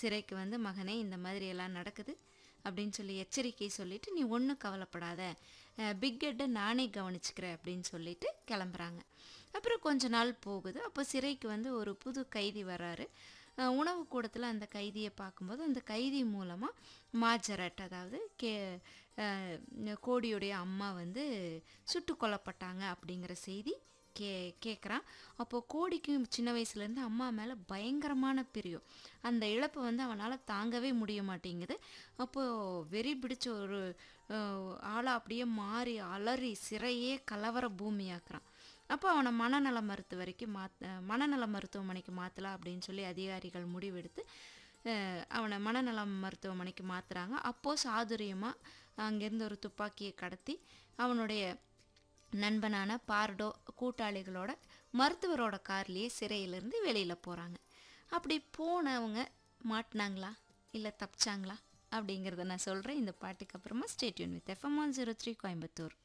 சிறைக்கு வந்து மகனே இந்த மாதிரி எல்லாம் நடக்குது அப்படின்னு சொல்லி எச்சரிக்கை சொல்லிட்டு நீ ஒன்றும் கவலைப்படாத பிக் ஹெட்டை நானே கவனிச்சுக்கிறேன் அப்படின்னு சொல்லிட்டு கிளம்புறாங்க அப்புறம் கொஞ்ச நாள் போகுது அப்போ சிறைக்கு வந்து ஒரு புது கைதி வர்றாரு அஹ் உணவு கூடத்தில் அந்த கைதியை பார்க்கும்போது அந்த கைதி மூலமாக மாஜரட் அதாவது கே அஹ் கோடியுடைய அம்மா வந்து சுட்டு கொல்லப்பட்டாங்க அப்படிங்கிற செய்தி கே கேட்குறான் அப்போது கோடிக்கும் சின்ன வயசுலேருந்து அம்மா மேலே பயங்கரமான பிரியம் அந்த இழப்பை வந்து அவனால் தாங்கவே முடிய மாட்டேங்குது அப்போது வெறி பிடிச்ச ஒரு ஆளாக அப்படியே மாறி அலறி சிறையே கலவர பூமியாக்குறான் அப்போ அவனை மனநல மருத்துவரைக்கும் மாத் மனநல மருத்துவமனைக்கு மாற்றலாம் அப்படின்னு சொல்லி அதிகாரிகள் முடிவெடுத்து அஹ், அவனை மனநல மருத்துவமனைக்கு மாற்றுறாங்க அப்போது சாதுரியமாக அங்கேருந்து ஒரு துப்பாக்கியை கடத்தி அவனுடைய நண்பனான பார்டோ கூட்டாளிகளோட மருத்துவரோட கார்லேயே சிறையிலேருந்து வெளியில் போகிறாங்க அப்படி போனவங்க மாட்டினாங்களா இல்லை தப்பிச்சாங்களா அப்படிங்கிறத நான் சொல்கிறேன் இந்த பாட்டுக்கு அப்புறமா stay tuned with FM one zero three Coimbatore